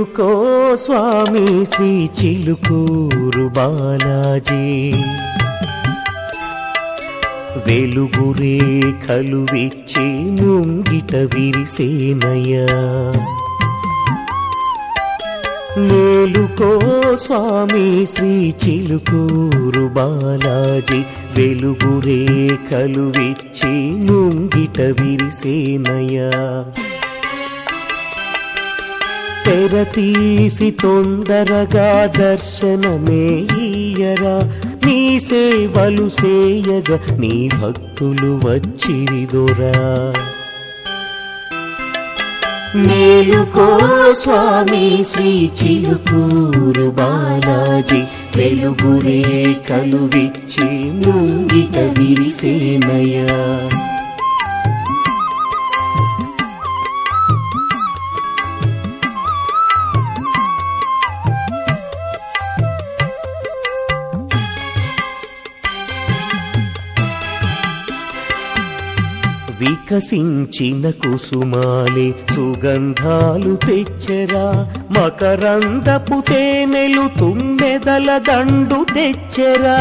మేలుకో స్వామి శ్రీ చిలుకూరు బాలాజీ వెలుగు రేఖలు విచ్చి ముంగిట విరిసేనయ్యా మేలుకో స్వామి శ్రీ చిలుకూరు బాలాజీ వెలుగు రేఖలు విచ్చి ముంగిట విరిసేనయ్యా తెర తీసి తొందరగా దర్శనమే ఈయరా నీ సేవలు సేయగ నీ భక్తులు వచ్చిరిదొరా మేలుకో స్వామి శ్రీ చిలుకూరు బాలాజీ వెలుగు రేఖలు విచ్చి ముంగిట విరిసేనయ్యా వికసించిన కుసుమాలే సుగంధాలు తెచ్చరా మకరందపు తేనెలు తుమ్మెదల దండు తెచ్చరా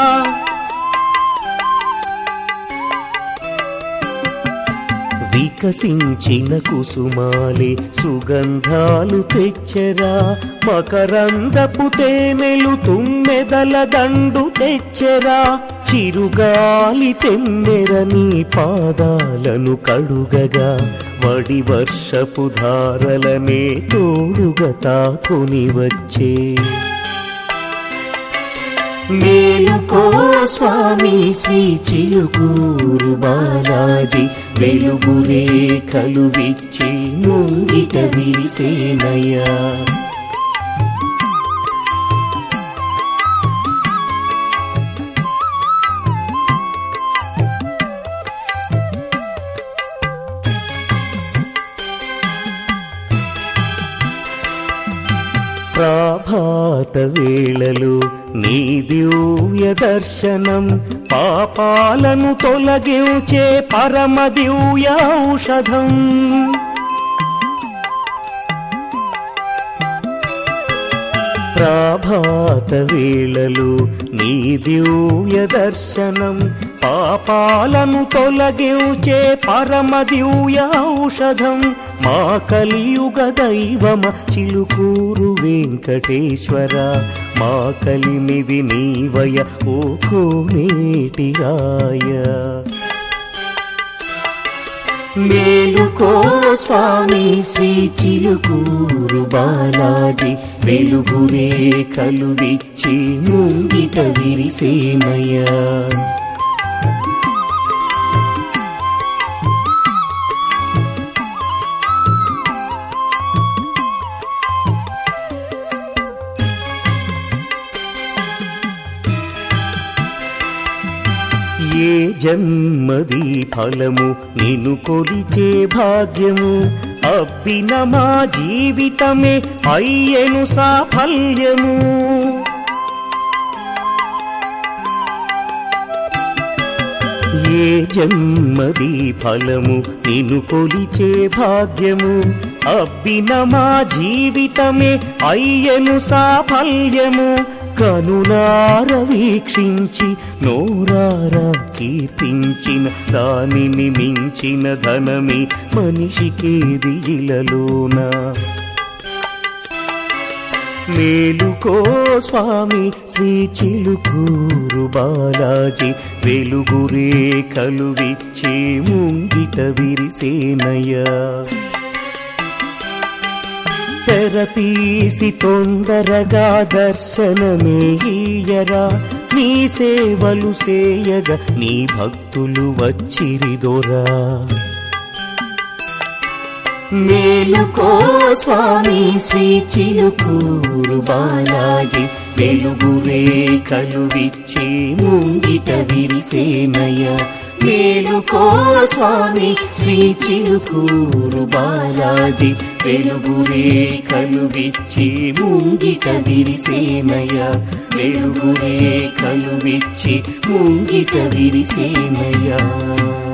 వికసించిన కుసుమాలే సుగంధాలు తెచ్చరా మకరందపు తేనెలు తుమ్మెదల దండు తెచ్చరా చిరుగాలి తెమ్మెర నీ పాదాలను కడుగగా వడి వర్షపు ధారలనే తోడుగా తాకొని వచ్చే మేలుకో స్వామి శ్రీ చిలుకూరు బాలాజీ వెలుగు రేఖలు విచ్చి ముంగిట విరిసేనయ్యా ప్రభాత వేళలు నీ దివ్య దర్శనం పాపాలను తొలగించే పరమ దివ్య ఔషధం ప్రభాత వేళలు నీ దివ్య దర్శనం పాపాలను తొలగించే పరమ దివ్య ఔషధం మా కలియుగ దైవమ చిలుకూరు వెంకటేశ్వర మా కలిమివి నీవయ ఓ కోనేటిరాయ మేలుకో స్వామి శ్రీ చిలుకూరు బాలాజీ వెలుగు రేఖలు విచ్చి ముంగిట విరిసేనయ్యా ఏ జన్మది ఫలము నిన్ను కొలిచే భాగ్యము అబ్బిన మా జీవితమే అయ్యను సాఫల్యము ఏ జన్మది ఫలము నిన్ను కొలిచే భాగ్యము అబ్బిన మా జీవితమే అయ్యను సాఫల్యము కనులార వీక్షించి నోరారా కీర్తించిన దానిని మించిన ధనమే మనిషికేది ఇలలోనా మేలుకో స్వామి శ్రీ చిలుకూరు బాలాజీ వెలుగు రేఖలు విచ్చి ముంగిట విరిసేనయ్యా తెర తీసి తొందరగా దర్శనమే ఈయరా నీ సేవలు సేయగ నీ భక్తులు వచ్చిరిదొరా మేలుకో స్వామి శ్రీ చిలుకూరు బాలాజీ వెలుగు రేఖలు విచ్చి ముంగిట విరిసేనయ్యా మేలుకో స్వామి శ్రీ చిలుకూరు బాలాజీ వెలుగు రేఖలు విచ్చి ముంగిట విరిసేనయ్యా వెలుగు రేఖలు విచ్చి ముంగిట విరిసేనయ్యా